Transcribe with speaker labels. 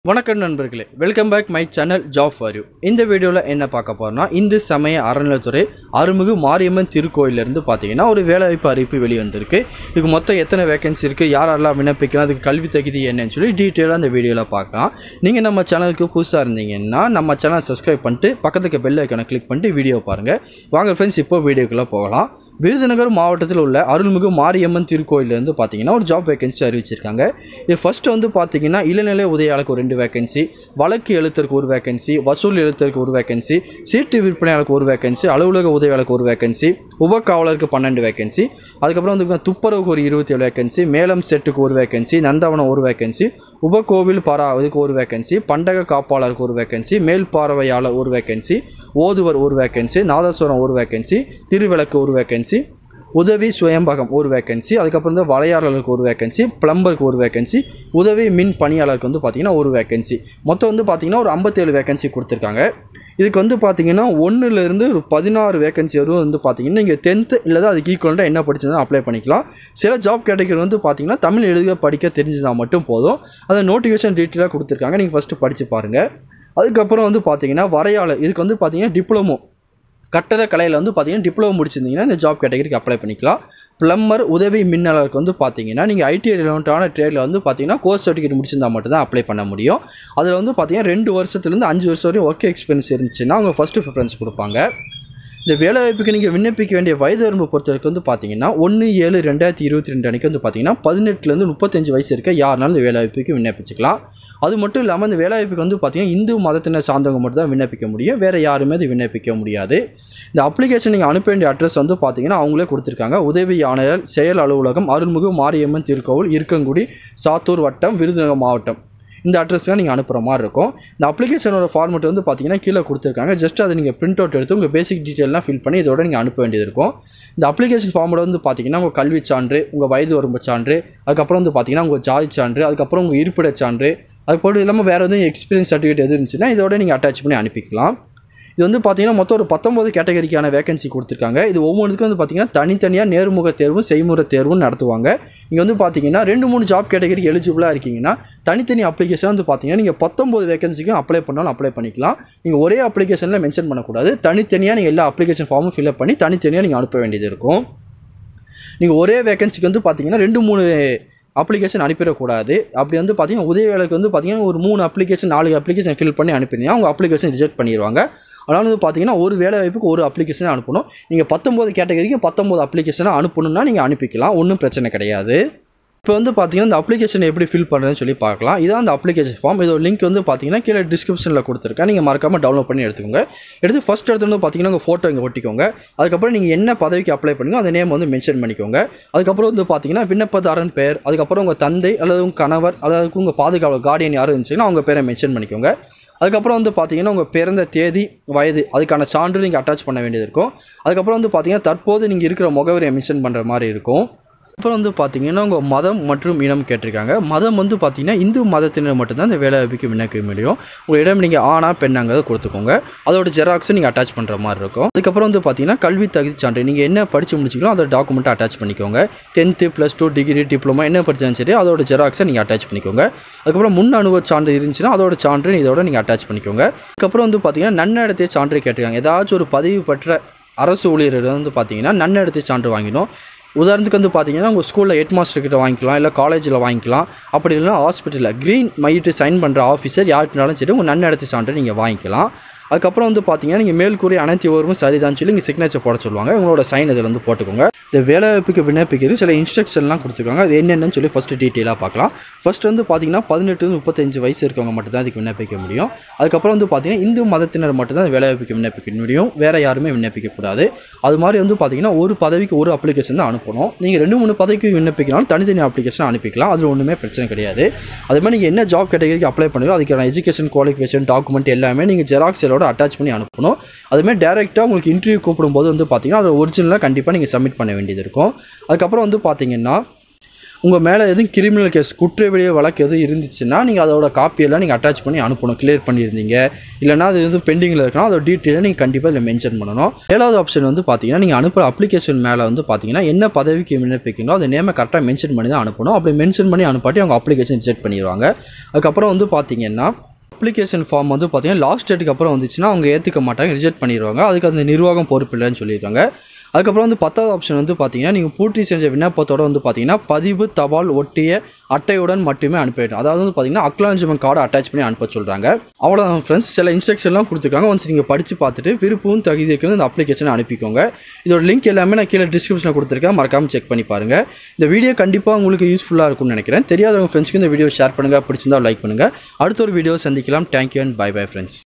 Speaker 1: வணக்கம் நண்பர்களே welcome back my channel job for you இந்த வீடியோவில் என்ன பார்க்க போறோம்னா இந்து சமய அறநிலைத்துறை அருள்மிகு மாரியம்மன் திருக்கோயிலிருந்து பார்த்தீங்கன்னா ஒரு வேலைவாய்ப்பு அறிவிப்பு வெளிவந்திருக்கு இதுக்கு மொத்தம் எத்தனை வேகன்சி இருக்குது யாரெல்லாம் விண்ணப்பிக்கலாம் அதுக்கு கல்வி தகுதி என்னன்னு சொல்லி டீட்டெயிலாக அந்த வீடியோவில் பார்க்கலாம் நீங்கள் நம்ம சேனலுக்கு புதுசாக இருந்தீங்கன்னா நம்ம சேனல் சப்ஸ்கிரைப் பண்ணிட்டு பக்கத்துக்கு பெல் ஐக்கானை கிளிக் பண்ணிட்டு வீடியோ பாருங்கள் வாங்க ஃப்ரெண்ட்ஸ் இப்போ வீடியோக்குள்ளே போகலாம் விருதுநகர் மாவட்டத்தில் உள்ள அருள்மிகு மாரியம்மன் திருக்கோயிலேருந்து பார்த்தீங்கன்னா ஒரு ஜாப் வேகன்சி அறிவிச்சிருக்காங்க இது ஃபர்ஸ்ட் வந்து பார்த்தீங்கன்னா இளநிலை உதவியாளருக்கு ஒரு ரெண்டு வேகன்சி வழக்கு எழுத்தருக்கு ஒரு வேகன்சி வசூல் எழுத்தருக்கு ஒரு வேகன்சி சீட்டு விற்பனையாளருக்கு ஒரு வேகன்சி அலுவலக உதவியாளருக்கு ஒரு வேகன்சி உபகாவலருக்கு பன்னெண்டு வேகன்சி அதுக்கப்புறம் வந்து துப்புரவுக்கு ஒரு இருபத்தி ஏழு வேகன்சி மேலம் செட்டுக்கு ஒரு வேகன்சி நந்தவனம் ஒரு வேகன்சி உபகோவில் பராவதுக்கு ஒரு வேகன்சி பண்டக காப்பாளருக்கு ஒரு வேகன்சி மேல் பார்வையாளர் ஒரு வேகன்சி ஓதுவர் ஒரு வேகன்சி நாதஸ்வரம் ஒரு வேகன்சி திருவிளக்கு ஒரு வேகன்சி உதவி சுயம்பகம் ஒரு வேகன்சி அதுக்கப்புறம் வந்து வளையாளருக்கு ஒரு வேகன்சி பிளம்பருக்கு ஒரு வேகன்சி உதவி மின் பணியாளருக்கு வந்து பார்த்தீங்கன்னா ஒரு வேகன்சி மொத்தம் வந்து பார்த்தீங்கன்னா ஒரு ஐம்பத்தேழு வேகன்சி கொடுத்துருக்காங்க இதுக்கு வந்து பார்த்தீங்கன்னா ஒன்றுலேருந்து ஒரு பதினாறு வேகன்சி வரும் வந்து பார்த்தீங்கன்னா நீங்கள் டென்த்து இல்லை அதுக்கு ஈக்குவலாக என்ன படிச்சிருந்தா அப்ளை பண்ணிக்கலாம் சில ஜாப் கேட்டகரி வந்து பார்த்தீங்கன்னா தமிழ் எழுத படிக்க தெரிஞ்சதா மட்டும் போதும் அதை நோட்டிஃபிகேஷன் டீட்டெயிலாக கொடுத்துருக்காங்க நீங்கள் ஃபஸ்ட்டு படித்து பாருங்கள் அதுக்கப்புறம் வந்து பார்த்தீங்கன்னா வரையாளர் இதுக்கு வந்து பார்த்தீங்கன்னா டிப்ளமோ கட்டடக்கலையில் வந்து பார்த்தீங்கன்னா டிப்ளமோ முடிச்சிருந்தீங்கன்னா இந்த ஜாப் கேட்டகரிக்கு அப்ளை பண்ணிக்கலாம் ப்ளம்பர் உதவி மின்னலருக்கு வந்து பார்த்தீங்கன்னா நீங்கள் ஐடி ரிலவெண்ட்டான ட்ரேடில் வந்து பார்த்தீங்கன்னா கோர்ஸ் சர்டிஃபிகேட் முடிச்சிருந்தா மட்டும் தான் அப்ளை பண்ண முடியும் அதில் வந்து பார்த்தீங்கன்னா ரெண்டு வருஷத்துலேருந்து அஞ்சு வருஷம் வரையும் ஒர்க் எக்ஸ்பீரியன்ஸ் இருந்துச்சுன்னா அவங்க ஃபஸ்ட்டு ப்ரிஃபரன்ஸ் கொடுப்பாங்க இந்த வேலைவாய்ப்புக்கு நீங்கள் விண்ணப்பிக்க வேண்டிய வயது வரம்பு பொறுத்தவரைக்கும் வந்து பார்த்தீங்கன்னா ஒன்று ஏழு ரெண்டாயிரத்தி இருபத்தி ரெண்டு அன்றைக்கி வந்து பார்த்தீங்கன்னா பதினெட்டுலேருந்து முப்பத்தஞ்சு வயசு இருக்க யாருனாலும் இந்த வேலைவாய்ப்புக்கு விண்ணப்பிச்சுக்கலாம் அது மட்டும் இல்லாமல் இந்த வேலைவாய்ப்புக்கு வந்து பார்த்தீங்கன்னா இந்து மதத்தினர் சார்ந்தவங்க மட்டும் தான் விண்ணப்பிக்க முடியும் வேறு யாருமே அது விண்ணப்பிக்க முடியாது இந்த அப்ளிகேஷன் நீங்கள் அனுப்ப வேண்டிய அட்ரஸ் வந்து பார்த்தீங்கன்னா அவங்களே கொடுத்துருக்காங்க உதவி ஆணையர் செயல் அலுவலகம் அருள்மிகு மாரியம்மன் திருக்கோவில் இருக்கங்குடி சாத்தூர் வட்டம் விருதுநகர் மாவட்டம் இந்த அட்ரஸ்க்கு நீங்கள் அனுப்புகிற மாதிரி இருக்கும் இந்த அப்ளிகேஷனோட ஃபார்மெட் வந்து பார்த்தீங்கன்னா கீழே கொடுத்துருக்காங்க ஜஸ்ட் அதை நீங்கள் பிரிண்ட் அவுட் எடுத்து உங்கள் பேசிக் டீட்டெயிலாம் ஃபில் பண்ணி இதோட நீங்கள் அனுப்ப வேண்டியது இருக்கும் இந்த அப்ளிகேஷன் ஃபார்மோட வந்து பார்த்தீங்கன்னா உங்கள் கல்வி சான்று உங்கள் வயது வரம்பு சான்று அதுக்கப்புறம் வந்து பார்த்தீங்கன்னா உங்கள் ஜாதி சான்று அதுக்கப்புறம் உங்கள் இருப்பிட சான்று அது போட்டு இல்லாமல் வேறு எதுவும் எக்ஸ்பீரியன்ஸ் சர்டிஃபிகேட் எது இருந்துச்சுன்னா இதோட நீங்கள் அட்டாச் பண்ணி அனுப்பிக்கலாம் இது வந்து பார்த்தீங்கன்னா மொத்தம் ஒரு பத்தொம்பது கேட்டகரிக்கான வேகன்சி கொடுத்துருக்காங்க இது ஒவ்வொன்றுக்கும் வந்து பார்த்தீங்கன்னா தனித்தனியாக நேர்முக தேர்வும் செய்முறை தேர்வும் நடத்துவாங்க இங்கே வந்து பார்த்தீங்கன்னா ரெண்டு மூணு ஜாப் கேட்டகரி எலிஜிபிளாக இருக்கீங்கன்னா தனித்தனி அப்ளிகேஷன் வந்து பார்த்தீங்கன்னா நீங்கள் பத்தொம்பது வேகன்சிக்கும் அப்ளை பண்ணாலும் அப்ளை பண்ணிக்கலாம் நீங்கள் ஒரே அப்ளிகேஷனில் மென்ஷன் பண்ணக்கூடாது தனித்தனியாக நீங்கள் எல்லா அப்ளிகேஷன் ஃபார்மும் ஃபில்அப் பண்ணி தனித்தனியாக நீங்கள் அனுப்ப வேண்டியது இருக்கும் நீங்கள் ஒரே வேகன்சிக்கு வந்து பார்த்தீங்கன்னா ரெண்டு மூணு அப்ளிகேஷன் அனுப்பிடக்கூடாது அப்படி வந்து பார்த்தீங்கன்னா உதவியாளருக்கு வந்து பார்த்தீங்கன்னா ஒரு மூணு அப்ளிகேஷன் நாலு அப்ளிகேஷன் ஃபில் பண்ணி அனுப்பினீங்கன்னா அவங்க அப்ளிகேஷன் ரிஜெக்ட் பண்ணிடுவாங்க அதனால் வந்து பார்த்தீங்கன்னா ஒரு வேலை வாய்ப்புக்கு ஒரு அப்ளிகேஷன் அனுப்பணும் நீங்கள் பத்தொம்போது கேட்டகரிக்கு பத்தொம்போது அப்ளிகேஷனை அனுப்பணும்னா நீங்கள் அனுப்பிக்கலாம் ஒன்றும் பிரச்சனை கிடையாது இப்போ வந்து பார்த்தீங்கன்னா இந்த அப்ளிகேஷன் எப்படி ஃபில் பண்ணுறதுன்னு சொல்லி பார்க்கலாம் இதான் அந்த அப்ளிகேஷன் ஃபார்ம் இதோட லிங்க் வந்து பார்த்தீங்கன்னா கீழே டிஸ்கிரிப்ஷனில் கொடுத்துருக்கேன் நீங்கள் மறக்காமல் டவுன்லோட் பண்ணி எடுத்துக்கோங்க எடுத்து ஃபஸ்ட் எடுத்து வந்து பார்த்தீங்கன்னா உங்கள் ஃபோட்டோ இங்கே ஒட்டிக்கோங்க அதுக்கப்புறம் நீங்கள் என்ன பதவிக்கு அப்ளை பண்ணுங்க அந்த நேம் வந்து மென்ஷன் பண்ணிக்கோங்க அதுக்கப்புறம் வந்து பார்த்தீங்கன்னா விண்ணப்பதாரன் பேர் அதுக்கப்புறம் உங்கள் தந்தை அல்லது உங்கள் கணவர் அதாவது உங்கள் பாதுகாவலர் கார்டியன் யாரும் இருந்துச்சுன்னா அவங்க பேரை மென்ஷன் பண்ணிக்கோங்க அதுக்கப்புறம் வந்து பார்த்தீங்கன்னா உங்கள் பிறந்த தேதி வயது அதுக்கான சான்று நீங்கள் அட்டாச் பண்ண வேண்டியது இருக்கும் அதுக்கப்புறம் வந்து பார்த்தீங்கன்னா தற்போது நீங்கள் இருக்கிற முகவரியை மென்ஷன் பண்ணுற மாதிரி இருக்கும் அப்புறம் வந்து பார்த்தீங்கன்னா உங்கள் மதம் மற்றும் இனம் கேட்டிருக்காங்க மதம் வந்து பார்த்தீங்கன்னா இந்து மதத்தினர் மட்டும்தான் இந்த வேலைவாய்ப்புக்கு விண்ணப்பிக்க முடியும் உங்கள் இடம் நீங்கள் ஆணா பெண்ணாங்கிறத கொடுத்துக்கோங்க அதோட ஜெராக்ஸும் நீங்கள் அட்டாச் பண்ணுற மாதிரி இருக்கும் அதுக்கப்புறம் வந்து பார்த்தீங்கன்னா கல்வி தகுதி சான்று நீங்கள் என்ன படித்து முடிச்சிங்களோ அதோட டாக்குமெண்ட்டை அட்டாச் பண்ணிக்கோங்க tenth plus two degree diploma என்ன படித்தாலும் சரி அதோட ஜெராக்ஸை நீங்கள் அட்டாச் பண்ணிக்கோங்க அதுக்கப்புறம் முன் அனுபவ சான்று இருந்துச்சுன்னா அதோட சான்று இதோட நீங்கள் அட்டாச் பண்ணிக்கோங்க அதுக்கப்புறம் வந்து பார்த்தீங்கன்னா நன்னடத்தை சான்று கேட்டிருக்காங்க ஏதாச்சும் ஒரு பதிவு பெற்ற அரசு ஊழியர்கள் வந்து பார்த்தீங்கன்னா நன்னடத்தை சான்று வாங்கினோம் உதாரணத்துக்கு வந்து பார்த்தீங்கன்னா உங்கள் ஸ்கூலில் ஹெட் மாஸ்டர் கிட்ட வாங்கிக்கலாம் இல்லை காலேஜில் வாங்கிக்கலாம் அப்படி இல்லைனா ஹாஸ்பிட்டலில் க்ரீன் மைட்டு சைன் பண்ணுற ஆஃபீஸர் யார்கிட்டனாலும் சரி உங்கள் நன்னடத்தை சான்று நீங்கள் வாங்கிக்கலாம் அதுக்கப்புறம் வந்து பார்த்தீங்கன்னா நீங்கள் மேல்கூறிய அனைத்து விவரமும் சரிதான் சொல்லி இங்கே சிக்னேச்சர் போட சொல்லுவாங்க உங்களோட சைன் இதில் வந்து போட்டுக்கோங்க இந்த வேலைவாய்ப்புக்கு விண்ணப்பிக்கிறது சில இன்ஸ்ட்ரக்ஷன்லாம் கொடுத்துருக்காங்க அது என்னென்னு சொல்லி ஃபஸ்ட்டு டீட்டெயிலாக பார்க்கலாம் ஃபஸ்ட் வந்து பார்த்தீங்கன்னா பதினெட்டு முப்பத்தஞ்சு வயசு இருக்கவங்க மட்டும் தான் அதுக்கு விண்ணப்பிக்க முடியும் அதுக்கப்புறம் வந்து பார்த்தீங்கன்னா இந்து மதத்தினர் மட்டும் தான் வேலைவாய்ப்புக்கு விண்ணப்பிக்க முடியும் வேறு யாருமே விண்ணப்பிக்கக்கூடாது அது மாதிரி வந்து பார்த்தீங்கன்னா ஒரு பதவிக்கு ஒரு அப்ளிகேஷன் தான் அனுப்பணும் நீங்கள் ரெண்டு மூணு பதவிக்கு விண்ணப்பிக்கலாம் தனித்தனி அப்ளிகேஷன் அனுப்பிக்கலாம் அதில் ஒன்றுமே பிரச்சனை கிடையாது அதே மாதிரி நீங்கள் என்ன ஜாப் கேட்டகரிக்கு அப்ளை பண்ணுறோம் அதுக்கான எஜுகேஷன் குவாலிஃபிகேஷன் டாக்குமெண்ட் எல்லாமே நீங்கள் ஜெராக்ஸ் எல்லோட அட்டாச் பண்ணி அனுப்பணும் அதுமாதிரி டேரெக்டாக உங்களுக்கு இன்டர்வியூ கூப்பிடும்போது வந்து பார்த்தீங்கன்னா அது ஒரிஜினலாக கண்டிப்பாக நீங்கள் சப்மிட் பண்ண வேண்டியது இருக்கும் அதுக்கப்புறம் வந்து பார்த்தீங்கன்னா உங்கள் மேலே எதுவும் கிரிமினல் கேஸ் குற்றவியல் வழக்கு எதுவும் இருந்துச்சுன்னா நீங்கள் அதோட காப்பியெல்லாம் நீங்கள் அட்டாச் பண்ணி அனுப்பணும் கிளியர் பண்ணியிருந்தீங்க இல்லைனா அது எதுவும் பெண்டிங்கில் இருக்கணும் அதோட டீட்டெயிலை நீங்கள் கண்டிப்பாக இதில் மென்ஷன் பண்ணணும் ஏழாவது ஆப்ஷன் வந்து பார்த்தீங்கன்னா நீங்கள் அனுப்புகிற அப்ளிகேஷன் மேலே வந்து பார்த்தீங்கன்னா என்ன பதவிக்கு விண்ணப்பிக்கீங்களோ அந்த நேமை கரெக்டாக மென்ஷன் பண்ணி தான் அனுப்பணும் அப்படி மென்ஷன் பண்ணி அனுப்பாட்டி அவங்க அப்ளிகேஷன் ரிஜெக்ட் பண்ணிடுவாங்க அதுக்கப்புறம் வந்து பார்த்தீங்கன்னா அப்ளிகேஷன் ஃபார்ம் வந்து பார்த்தீங்கன்னா லாஸ்ட் டேட்டுக்கு அப்புறம் வந்துச்சுன்னா அவங்க ஏற்றுக்க மாட்டாங்க ரிஜெக்ட் பண்ணிடுவாங்க அதுக்கு அந்த நிர்வாகம் பொறுப்பு இல்லைன்னு சொல்லியிருக்காங்க அதுக்கப்புறம் வந்து பத்தாவது ஆப்ஷன் வந்து பார்த்தீங்கன்னா நீங்கள் பூர்த்தி செஞ்ச விண்ணப்பத்தோட வந்து பார்த்தீங்கன்னா பதிவு தபால் ஒட்டிய அட்டையுடன் மட்டுமே அனுப்பிடணும் அதாவது வந்து பார்த்தீங்கன்னா அக்லான்ஜ்மெண்ட் கார்டு அட்டாச் பண்ணி அனுப்ப சொல்கிறாங்க அவ்வளோதான் ஃப்ரெண்ட்ஸ் சில இன்ஸ்ட்ரக்ஷன்லாம் கொடுத்துருக்காங்க ஒன்ஸ் நீங்கள் படித்து பார்த்துட்டு விருப்பம் தகுதிக்கு வந்து இந்த அப்ளிகேஷனை அனுப்பிக்கோங்க இதோட லிங்க் எல்லாமே நான் கீழே டிஸ்கிரிப்ஷனில் கொடுத்துருக்கேன் மறக்காமல் செக் பண்ணி பாருங்கள் இந்த வீடியோ கண்டிப்பாக உங்களுக்கு யூஸ்ஃபுல்லாக இருக்கும்னு நினைக்கிறேன் தெரியாதவங்க ஃப்ரெண்ட்ஸ்க்கு இந்த வீடியோ ஷேர் பண்ணுங்கள் பிடிச்சிருந்தா லைக் பண்ணுங்கள் அடுத்த ஒரு வீடியோ சந்திக்கலாம் thank you and bye bye friends